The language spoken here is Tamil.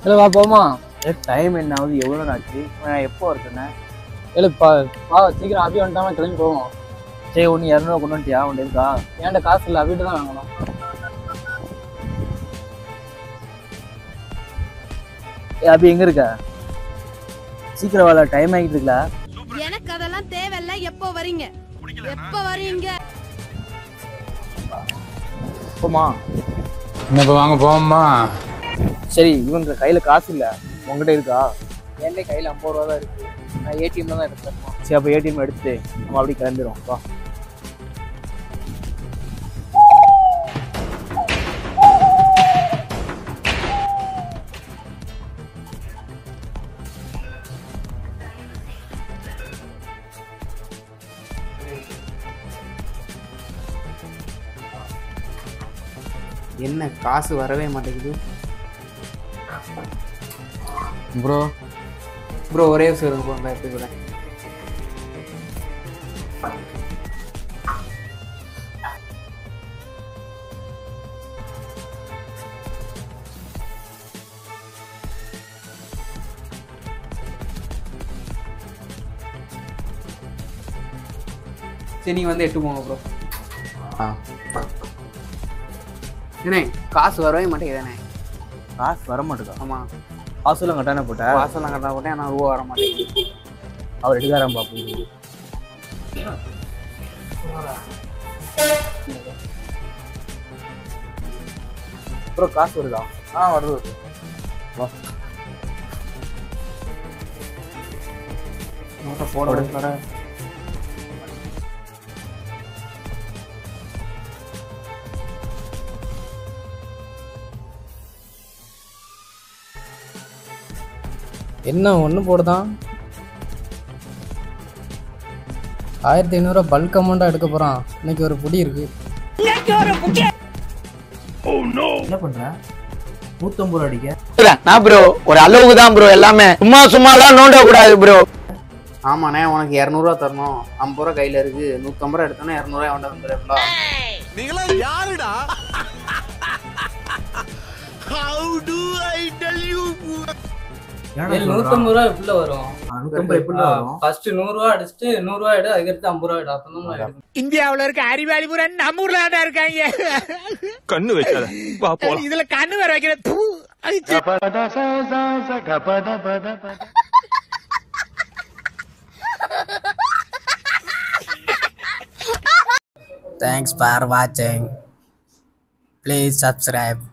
இல்லை வா போமா டைம் என்ன ஆகுது எவ்வளோ ஆச்சு நான் எப்போ வரட்டுண்ணே இல்லை பா வா சீக்கிரம் அபி வந்துட்டாம கிளம்பி போவோம் சரி ஒன்று இரநூறுவா கொண்டு வந்துட்டியா உண்டு இருக்கா ஏன்டா காசு இல்லை அபிட்டு தான் வாங்கணும் ஏ அபி எங்கே இருக்க சீக்கிரம் வாழ டைம் ஆகிட்டு இருக்கல எனக்கு அதெல்லாம் தேவையில்ல எப்போ வரீங்க எப்போ வரீங்க போமா என்னப்பா வாங்க போவோம்மா சரி இவங்க கையில் காசு இல்லை உங்ககிட்ட இருக்கா என்கிட்ட கையில் ஐம்பது ரூபா தான் இருக்கு நான் ஏடிஎம்ல தான் எடுத்தேன் சரி அப்போ ஏடிஎம் எடுத்துட்டு நம்ம அப்படியே கிளம்பிடுவோம் வா என்ன காசு வரவே மாட்டேங்குது ப்ரோ ப்ரோ ஒரே விஷயம் இருக்கு ப்ரோ நான் எடுத்துக்கிறேன் சரி நீங்கள் வந்து எட்டு போங்க ப்ரோ ஆ ஏண்ணே காசு வரவே மாட்டேங்குதுண்ணே காசு வர மாட்டேதா ஆமாம் காசுலாம் கட்டானே போட்டேன் காசெல்லாம் கட்டா போட்டேன் ஆனால் ரூபா வர மாட்டேங்குது அவர் எடுக்காராம் பாப்போம் ப்ரோ காசு வருதா ஆ வருது வா நோட்டை போட வர என்ன ஒன்று போடுதான் ஆயிரத்தி ஐநூறுரூவா பல்க் அமௌண்ட்டாக எடுக்க போகிறான் இன்னைக்கு ஒரு புடி இருக்கு என்ன பண்ற நூத்தம்பது ரூபா அடிக்க நான் ப்ரோ ஒரு அளவுக்கு தான் ப்ரோ எல்லாமே சும்மா சும்மாலாம் நோண்ட கூடாது ப்ரோ ஆமாண்ணே உனக்கு இரநூறுவா தரணும் ஐம்பது ரூபா கையில் இருக்கு நூற்றம்பது ரூபா எடுத்தோன்னா இரநூறுவா வேண்டாம் வந்துடுறா நூற்றம்பது ரூபா எப்படில வரும் நூத்தம்பது எப்படி வரும் ஃபர்ஸ்ட் நூறுரூவா அடிச்சுட்டு நூறுரூவா எடு அதுக்கடுத்து ஐம்பது ரூபா எடு அப்போ தான் இந்தியாவுல இருக்க அறிவாளி பூரா நம்ம ஊர்ல தான் இருக்காங்க கண்ணு வைக்காத வா போலாம் இதுல கண்ணு வேற வைக்கிற தூ அது Thanks for watching. Please subscribe.